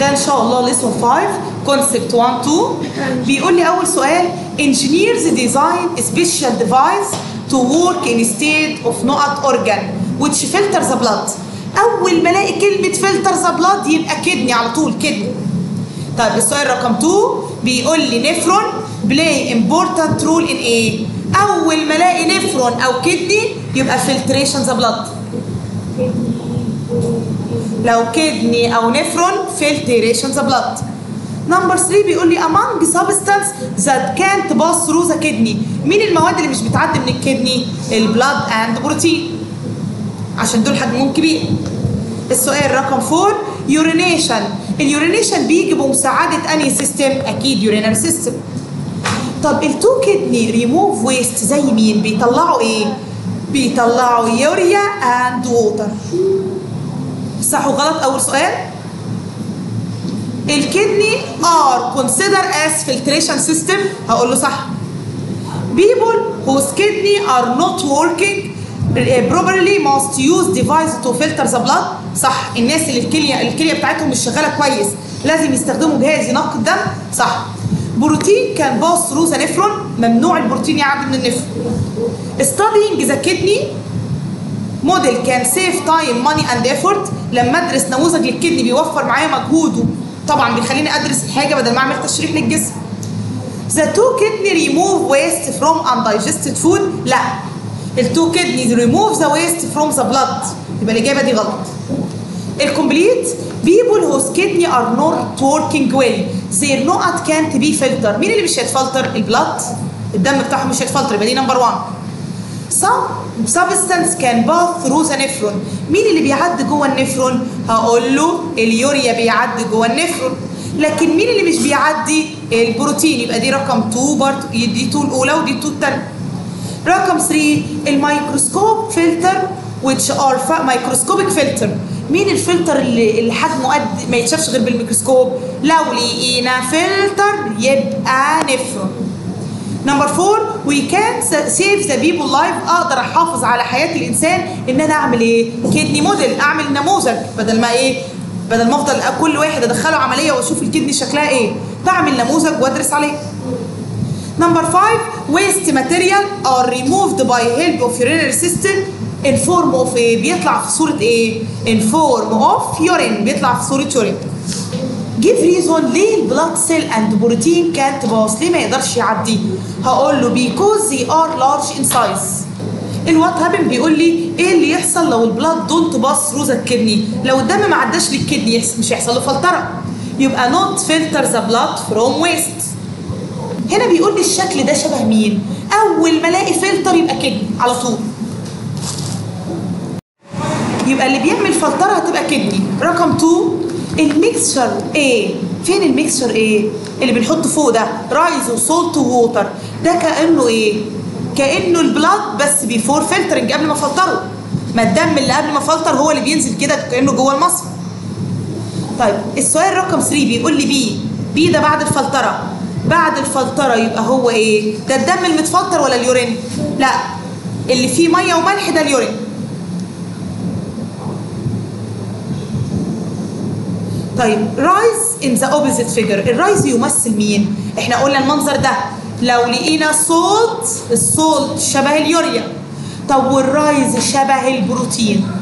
ده ان شاء الله ليسون 5 كونسبت 1 2 بيقول لي اول سؤال engineers design a special device to work in state of نقط organ which filters the blood اول ما الاقي كلمه filters the blood يبقى كدني على طول كدني طيب السؤال رقم 2 بيقول لي نفرون بلاي important role in ايه اول ما الاقي نفرون او كدني يبقى filtration the blood لو كدني او نفرون filtration the blood نمبر 3 بيقول لي among substance that can't pass through the kidney مين المواد اللي مش بتعدي من الكدني البلاد اند بروتين عشان دول حجمهم كبير السؤال رقم 4 يورينيشن اليورينيشن بيجي بمساعده انهي سيستم اكيد يورينال سيستم طب التو كدني ريموف ويست زي مين بيطلعوا ايه بيطلعوا يوريا اند ووتر صح وغلط اول سؤال الكدني ار considered as filtration system هقول له صح people whose kidney are not working properly must use device to filter the blood صح الناس اللي الكليه الكليه بتاعتهم مش شغاله كويس لازم يستخدموا جهاز ينقي الدم صح بروتين كان باس ثرو ذا نفرون ممنوع البروتين يعدي من النفرون studying the kidney موديل كان سيف تايم ماني اند ايفورت لما ادرس نموذج للكدني بيوفر معايا مجهود طبعا بيخليني ادرس الحاجه بدل ما اعمل تشريح للجسم The two kidney remove waste from undigested food لا التو kidneys remove the waste from the blood يبقى الاجابه دي غلط الكومبليت people whose kidney are not working well their نقط can't be filter مين اللي مش هيتفلتر البلاد الدم بتاعهم مش هيتفلتر يبقى دي نمبر 1 some substance can pass through the nephron مين اللي بيعدي جوه النفرون هقول له اليوريا بيعدي جوه النفرون لكن مين اللي مش بيعدي البروتين يبقى دي رقم 2 برضه دي 2 الاولى ودي 2 الثانيه رقم 3 الميكروسكوب فلتر which are مايكروسكوبيك فلتر مين الفلتر اللي اللي حجمه قد ما يتشافش غير بالميكروسكوب لو لقينا فلتر يبقى نفرون نمبر 4 وي كان سيف ذا بيبل لايف اقدر احافظ على حياه الانسان ان انا اعمل ايه؟ كدني موديل اعمل نموذج بدل ما ايه؟ بدل ما افضل كل واحد ادخله عمليه واشوف الكدني شكلها ايه؟ بعمل نموذج وادرس عليه. نمبر 5 waste material are removed by help of urinary system in form of ايه؟ بيطلع في صوره ايه؟ in form of urine بيطلع في صوره urine. give reason ليه البلاد سيل اند بروتين كانت باص ليه ما يقدرش يعدي هقول له because they are large in size الوات هابن بيقول لي ايه اللي يحصل لو البلاد دونت باص ثرو ذا الكدني لو الدم ما عداش للكدني مش هيحصل له فلتره يبقى not filter the blood from waste هنا بيقول لي الشكل ده شبه مين اول ما الاقي فلتر يبقى كدني على طول يبقى اللي بيعمل فلتره هتبقى كدني رقم 2 الميكسشر ايه فين الميكسشر ايه اللي بنحطه فوق ده رايز وسولت ووتر ده كانه ايه كانه البلاد بس بيفور فلترنج قبل ما افلتره ما الدم اللي قبل ما افلتر هو اللي بينزل كده كانه جوه المصفى طيب السؤال رقم 3 بيقول لي بي بي ده بعد الفلتره بعد الفلتره يبقى هو ايه ده الدم المتفلتر ولا اليورين لا اللي فيه ميه وملح ده اليورين طيب رايز ان ذا اوبوزيت فيجر الرايز يمثل مين احنا قلنا المنظر ده لو لقينا صوت الصوت شبه اليوريا طب والرايز شبه البروتين